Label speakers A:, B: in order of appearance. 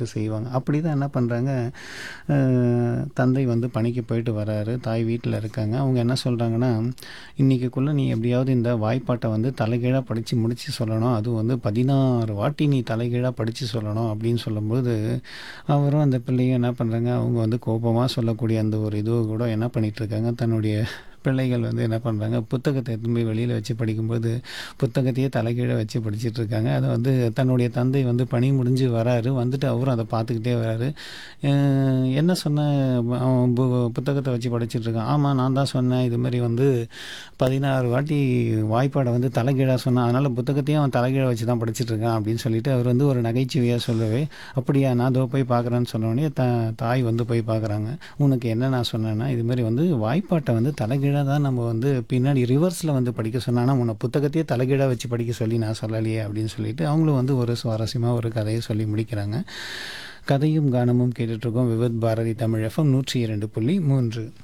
A: சொல்லிட்டு செய்வாங்க அப்படி தான் என்ன பண்ணுறாங்க தந்தை வந்து பணிக்கு போயிட்டு வராரு தாய் வீட்டில் இருக்காங்க அவங்க என்ன சொல்கிறாங்கன்னா இன்றைக்கிக்குள்ளே நீ எப்படியாவது இந்த வாய்ப்பாட்டை வந்து தலைகீழாக படித்து முடித்து சொல்லணும் அதுவும் வந்து பதினாறு வாட்டி நீ தலைகீழாக படித்து சொல்லணும் அப்படின்னு சொல்லும்போது அவரும் அந்த பிள்ளையும் என்ன பண்ணுறாங்க அவங்க வந்து கோபமாக சொல்லக்கூடிய அந்த ஒரு இதுவை கூட என்ன பண்ணிட்டு இருக்காங்க தன்னுடைய பிள்ளைகள் வந்து என்ன பண்ணுறாங்க புத்தகத்தை எடுத்துன்னு போய் வெளியில் வச்சு படிக்கும்போது புத்தகத்தையே தலைகீழ வச்சு படிச்சுட்டு இருக்காங்க அதை வந்து தன்னுடைய தந்தை வந்து பணி முடிஞ்சு வராரு வந்துட்டு அவரும் அதை பார்த்துக்கிட்டே வராரு அஹ் என்ன சொன்ன அவன் பு- புத்தகத்தை வச்சு படிச்சுட்டு இருக்கான் ஆமாம் நான் தான் சொன்னேன் இது மாதிரி வந்து பதினாறு வாட்டி வாய்ப்பாடை வந்து தலைகீழாக சொன்னான் அதனால் புத்தகத்தையும் அவன் தலைகீழ வச்சு தான் படிச்சுட்டு இருக்கான் அப்படின்னு சொல்லிட்டு அவர் வந்து ஒரு நகைச்சுவையாக சொல்லவே அப்படியா நான் இதோ போய் பார்க்குறேன்னு சொன்னோடனே த தாய் வந்து போய் பார்க்குறாங்க உனக்கு என்ன நான் சொன்னேன்னா இது மாதிரி வந்து வாய்ப்பாட்டை வந்து தலைகீழாக தான் நம்ம வந்து பின்னாடி ரிவர்ஸில் வந்து படிக்க சொன்னானா உன்னை புத்தகத்தையே தலைகீழாக வச்சு படிக்க சொல்லி நான் சொல்லலையே அப்படின்னு சொல்லிட்டு அவங்களும் வந்து ஒரு சுவாரஸ்யமாக ஒரு கதையை சொல்லி முடிக்கிறாங்க கதையும் கானமும் கேட்டுட்ருக்கோம் விவத் பாரதி தமிழ் எஃப்எம் நூற்றி இரண்டு புள்ளி மூன்று